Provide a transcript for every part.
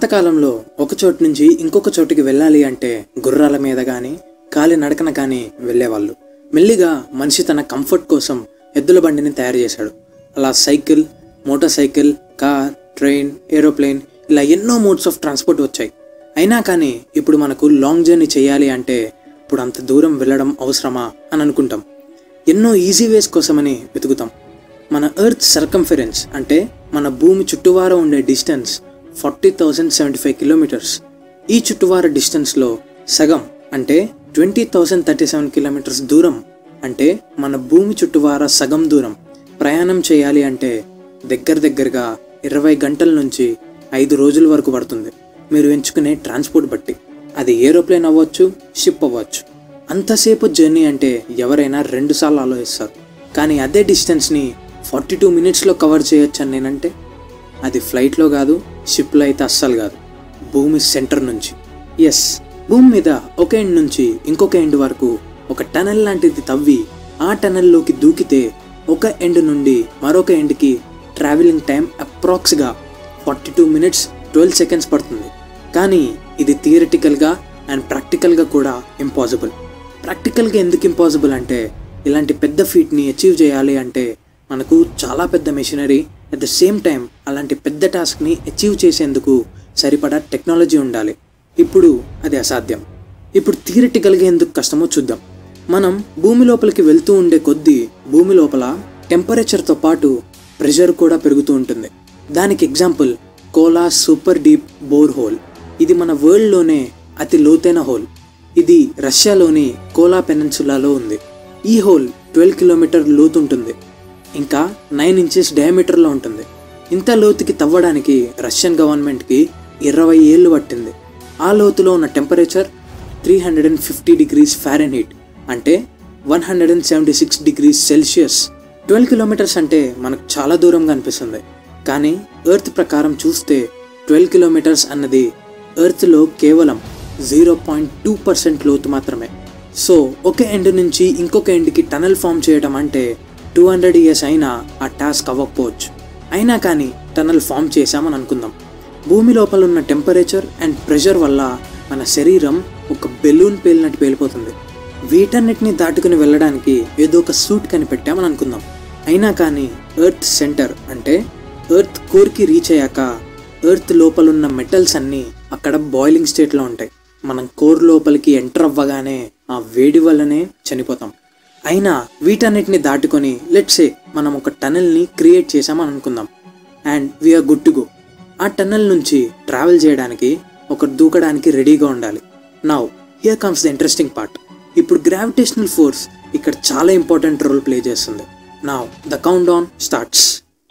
పాతకాలంలో ఒక చోటు నుంచి ఇంకొక చోటుకి వెళ్ళాలి అంటే గుర్రాల మీద కానీ కాలి నడకన కానీ వెళ్ళేవాళ్ళు మెల్లిగా మనిషి తన కంఫర్ట్ కోసం ఎద్దుల బండిని తయారు చేశాడు అలా cycle motor cycle car train aeroplane ఇలా ఎన్నో మోడ్స్ ఆఫ్ ట్రాన్స్పోర్ట్ వచ్చాయి అయినా కానీ ఇప్పుడు మనకు లాంగ్ జర్నీ చేయాలి అంటే ఇప్పుడు అంత దూరం వెళ్ళడం అవసరమా అని అనుకుంటాం ఎన్నో ఈజీ వేస్ కోసమని వెతుకుతాం మన ఎర్త్ సర్కంఫరెన్స్ అంటే మన భూమి చుట్టువార ఉండే distance forty thousand seventy five kilometres ఈ చుట్టువార డిస్టెన్స్లో సగం అంటే twenty thousand thirty seven kilometres దూరం అంటే మన భూమి చుట్టువార సగం దూరం ప్రయాణం చేయాలి అంటే దగ్గర దగ్గరగా ఇరవై గంటల నుంచి ఐదు రోజుల వరకు పడుతుంది మీరు ఎంచుకునే ట్రాన్స్పోర్ట్ బట్టి అది ఏరోప్లేన్ అవ్వచ్చు షిప్ అవ్వచ్చు అంతసేపు జర్నీ అంటే ఎవరైనా రెండుసార్లు ఆలోచిస్తారు కానీ అదే డిస్టెన్స్ని ఫార్టీ టూ మినిట్స్లో కవర్ చేయొచ్చు అని నేనంటే అది ఫ్లైట్లో కాదు షిప్లో అయితే అస్సలు కాదు భూమి సెంటర్ నుంచి ఎస్ భూమి మీద ఒక ఎండ్ నుంచి ఇంకొక ఎండ్ వరకు ఒక టనల్ లాంటిది తవ్వి ఆ టనల్లోకి దూకితే ఒక ఎండ్ నుండి మరొక ఎండ్కి ట్రావెలింగ్ టైం అప్రాక్స్గా forty two minutes twelve seconds పడుతుంది కానీ ఇది థియరిటికల్గా అండ్ ప్రాక్టికల్గా కూడా ఇంపాసిబుల్ ప్రాక్టికల్గా ఎందుకు ఇంపాసిబుల్ అంటే ఇలాంటి పెద్ద ఫీట్ని అచీవ్ చేయాలి అంటే మనకు చాలా పెద్ద machinery at the same time అలాంటి పెద్ద టాస్క్ని అచీవ్ చేసేందుకు సరిపడా టెక్నాలజీ ఉండాలి ఇప్పుడు అది అసాధ్యం ఇప్పుడు థియరిటికల్గా ఎందుకు కష్టమో చూద్దాం మనం భూమి లోపలికి వెళ్తూ ఉండే కొద్దీ భూమి లోపల టెంపరేచర్తో పాటు ప్రెషర్ కూడా పెరుగుతూ ఉంటుంది దానికి example Kola super deep bore hole ఇది మన వరల్డ్లోనే అతి లోతైన హోల్ ఇది రష్యాలోని కోలా పెనెన్సులాలో ఉంది ఈ హోల్ ట్వెల్వ్ కిలోమీటర్ లోతు ఉంటుంది ఇంకా నైన్ ఇంచెస్ డయామీటర్లో ఉంటుంది ఇంత లోతుకి తవ్వడానికి రష్యన్ గవర్నమెంట్కి ఇరవై ఏళ్ళు పట్టింది ఆ లోతులో ఉన్న temperature three hundred and fifty degrees Fahrenheit అంటే one hundred and seventy six degrees Celsius twelve kilometres అంటే మనకు చాలా దూరంగా అనిపిస్తుంది కానీ ఎర్త్ ప్రకారం చూస్తే ట్వెల్వ్ కిలోమీటర్స్ అన్నది ఎర్త్లో కేవలం జీరో పాయింట్ టూ పర్సెంట్ లోతు మాత్రమే సో ఒక ఎండ్ నుంచి ఇంకొక ఎండ్కి టనల్ ఫామ్ చేయడం అంటే టూ హండ్రెడ్ ఇయర్స్ అయినా ఆ టాస్క్ అవ్వకపోవచ్చు అయినా కానీ టనల్ ఫామ్ చేశామని అనుకుందాం భూమి లోపల ఉన్న టెంపరేచర్ అండ్ ప్రెషర్ వల్ల మన శరీరం ఒక బెలూన్ పేలినట్టు పేలిపోతుంది వీటన్నిటిని దాటుకుని వెళ్ళడానికి ఏదో ఒక సూట్ కనిపెట్టామని అనుకుందాం అయినా కానీ ఎర్త్ సెంటర్ అంటే ఎర్త్ కోర్కి రీచ్ అయ్యాక ఎర్త్ లోపల ఉన్న మెటల్స్ అన్నీ అక్కడ బాయిలింగ్ స్టేట్లో ఉంటాయి మనం కోర్ లోపలికి ఎంటర్ అవ్వగానే ఆ వేడి వల్లనే చనిపోతాం అయినా వీటన్నిటిని దాటుకొని లెట్సే మనం ఒక టనల్ని క్రియేట్ చేసామని అనుకుందాం and we're good to go ఆ టన్నెల్ నుంచి ట్రావెల్ చేయడానికి ఒక దూకడానికి రెడీగా ఉండాలి now here comes the interesting part ఇప్పుడు గ్రావిటేషనల్ ఫోర్స్ ఇక్కడ చాలా ఇంపార్టెంట్ రోల్ ప్లే చేస్తుంది now the countdown starts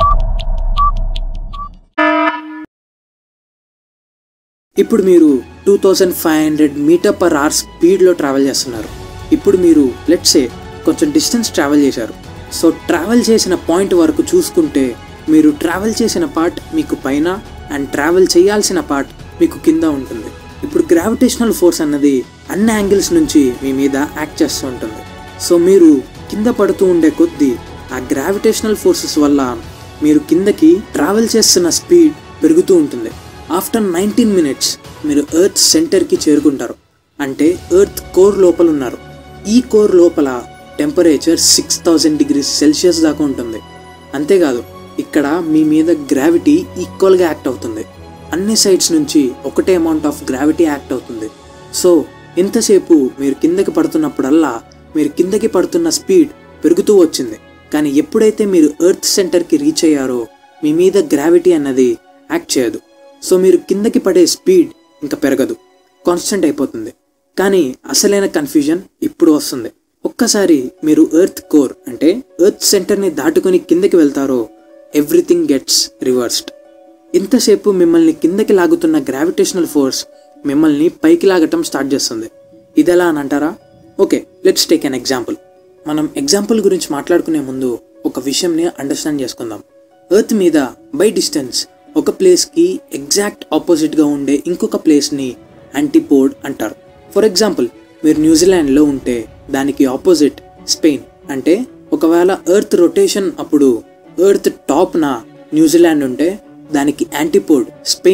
ఇప్పుడు మీరు two thousand five hundred metre per hour స్పీడ్లో ట్రావెల్ చేస్తున్నారు ఇప్పుడు మీరు లెట్సే కొంచెం డిస్టెన్స్ ట్రావెల్ చేశారు సో ట్రావెల్ చేసిన పాయింట్ వరకు చూసుకుంటే మీరు ట్రావెల్ చేసిన పార్ట్ మీకు పైన అండ్ ట్రావెల్ చేయాల్సిన పార్ట్ మీకు కింద ఉంటుంది ఇప్పుడు గ్రావిటేషనల్ ఫోర్స్ అన్నది అన్ని యాంగిల్స్ నుంచి మీ మీద యాక్ట్ చేస్తూ ఉంటుంది సో మీరు కింద పడుతూ ఉండే కొద్దీ ఆ గ్రావిటేషనల్ ఫోర్సెస్ వల్ల మీరు కిందకి ట్రావెల్ చేస్తున్న స్పీడ్ పెరుగుతూ ఉంటుంది ఆఫ్టర్ నైన్టీన్ మినిట్స్ మీరు ఎర్త్ సెంటర్కి చేరుకుంటారు అంటే ఎర్త్ కోర్ లోపల ఉన్నారు ఈ కోర్ లోపల temperature six thousand degrees Celsius దాకా ఉంటుంది అంతేకాదు ఇక్కడ మీ మీద గ్రావిటీ ఈక్వల్గా యాక్ట్ అవుతుంది అన్ని సైడ్స్ నుంచి ఒకటే అమౌంట్ ఆఫ్ గ్రావిటీ యాక్ట్ అవుతుంది సో ఎంతసేపు మీరు కిందకి పడుతున్నప్పుడల్లా మీరు కిందకి పడుతున్న స్పీడ్ పెరుగుతూ వచ్చింది కానీ ఎప్పుడైతే మీరు ఎర్త్ సెంటర్కి రీచ్ అయ్యారో మీ మీద గ్రావిటీ అన్నది యాక్ట్ చేయదు సో మీరు కిందకి పడే స్పీడ్ ఇంకా పెరగదు కాన్స్టెంట్ అయిపోతుంది కానీ అసలైన కన్ఫ్యూజన్ ఇప్పుడు వస్తుంది ఒక్కసారి మీరు ఎర్త్ కోర్ అంటే ఎర్త్ సెంటర్ని దాటుకొని కిందకి వెళ్తారో ఎవ్రీథింగ్ గెట్స్ రివర్స్డ్ ఇంతసేపు మిమ్మల్ని కిందకి లాగుతున్న గ్రావిటేషనల్ ఫోర్స్ మిమ్మల్ని పైకి లాగటం స్టార్ట్ చేస్తుంది ఇది ఎలా అని అంటారా okay let's take an example మనం ఎగ్జాంపుల్ గురించి మాట్లాడుకునే ముందు ఒక విషయంని అండర్స్టాండ్ చేసుకుందాం ఎర్త్ మీద బై డిస్టెన్స్ ఒక ప్లేస్కి ఎగ్జాక్ట్ ఆపోజిట్గా ఉండే ఇంకొక ప్లేస్ని యాంటీపోడ్ అంటారు ఫర్ ఎగ్జాంపుల్ మీరు న్యూజిలాండ్లో ఉంటే దానికి ఆపోజిట్ స్పెయిన్ అంటే ఒకవేళ ఎర్త్ రొటేషన్ అప్పుడు ఎర్త్ టాప్న న్యూజిలాండ్ ఉంటే దానికి యాంటీపోడ్ స్పెయిన్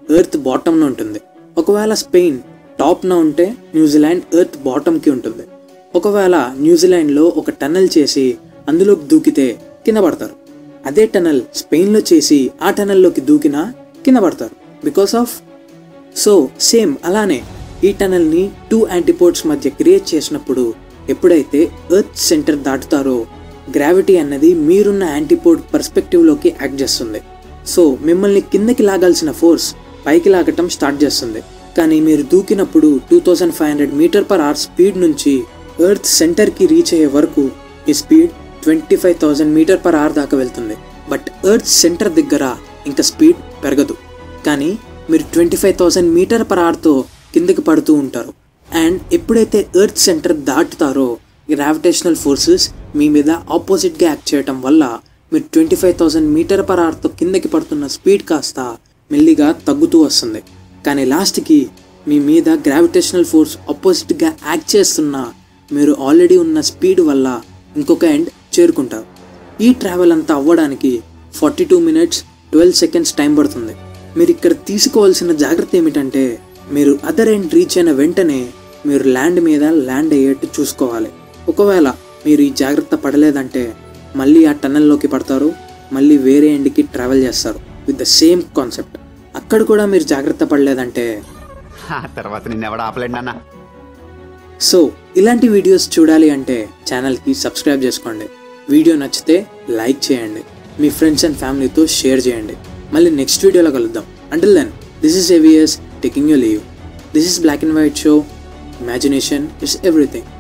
ఎర్త్ బాటమ్న ఉంటుంది ఒకవేళ స్పెయిన్ టాప్న ఉంటే న్యూజిలాండ్ ఎర్త్ బాటమ్కి ఉంటుంది ఒకవేళ న్యూజిలాండ్లో ఒక టనల్ చేసి అందులోకి దూకితే కింద పడతారు అదే టనల్ స్పెయిన్లో చేసి ఆ టనల్లోకి దూకినా కింద పడతారు బికాస్ ఆఫ్ సో సేమ్ అలానే ఈ టనల్ని టూ యాంటీపోర్ట్స్ మధ్య క్రియేట్ చేసినప్పుడు ఎప్పుడైతే ఎర్త్ సెంటర్ దాటుతారో గ్రావిటీ అన్నది మీరున్న యాంటీపోర్ట్ పర్స్పెక్టివ్లోకి యాక్ట్ చేస్తుంది సో మిమ్మల్ని కిందకి లాగాల్సిన ఫోర్స్ పైకి లాగటం స్టార్ట్ చేస్తుంది కానీ మీరు దూకినప్పుడు two thousand five hundred metre per hour speed నుంచి ఎర్త్ సెంటర్కి రీచ్ అయ్యే వరకు ఈ speed twenty five thousand metre per hour దాకా వెళ్తుంది బట్ ఎర్త్ సెంటర్ దగ్గర ఇంకా స్పీడ్ పెరగదు కానీ మీరు twenty five thousand metre per అవర్తో కిందకి పడుతూ ఉంటారు అండ్ ఎప్పుడైతే ఎర్త్ సెంటర్ దాటుతారో గ్రావిటేషనల్ ఫోర్సెస్ మీ మీద ఆపోజిట్గా యాక్ట్ చేయటం వల్ల మీరు twenty five thousand metre per అవర్తో కిందకి పడుతున్న స్పీడ్ కాస్త మెల్లిగా తగ్గుతూ వస్తుంది కానీ లాస్ట్కి మీ మీద గ్రావిటేషనల్ ఫోర్స్ ఆపోజిట్గా యాక్ట్ చేస్తున్న మీరు ఆల్రెడీ ఉన్న స్పీడ్ వల్ల ఇంకొక ఎండ్ చేరుకుంటారు ఈ ట్రావెల్ అంతా అవ్వడానికి forty two minutes twelve seconds time పడుతుంది మీరు ఇక్కడ తీసుకోవాల్సిన జాగ్రత్త ఏమిటంటే మీరు అదర్ ఎండ్ రీచ్ అయిన వెంటనే మీరు ల్యాండ్ మీద ల్యాండ్ అయ్యేట్టు చూసుకోవాలి ఒకవేళ మీరు ఈ జాగ్రత్త పడలేదంటే మళ్ళీ ఆ టన్నెల్లోకి పడతారు మళ్ళీ వేరే ఎండ్కి ట్రావెల్ చేస్తారు విత్ ద సేమ్ కాన్సెప్ట్ అక్కడ కూడా మీరు జాగ్రత్త పడలేదంటే ఆ తర్వాత నిన్నెవడ ఆపలేడు నాన్న సో ఇలాంటి వీడియోస్ చూడాలి అంటే ఛానల్కి సబ్స్క్రైబ్ చేసుకోండి వీడియో నచ్చితే లైక్ చేయండి మీ ఫ్రెండ్స్ అండ్ ఫ్యామిలీతో షేర్ చేయండి మళ్ళీ నెక్స్ట్ వీడియోలో కలుద్దాం until then this is AVS taking you leave this is black and white show imagination is everything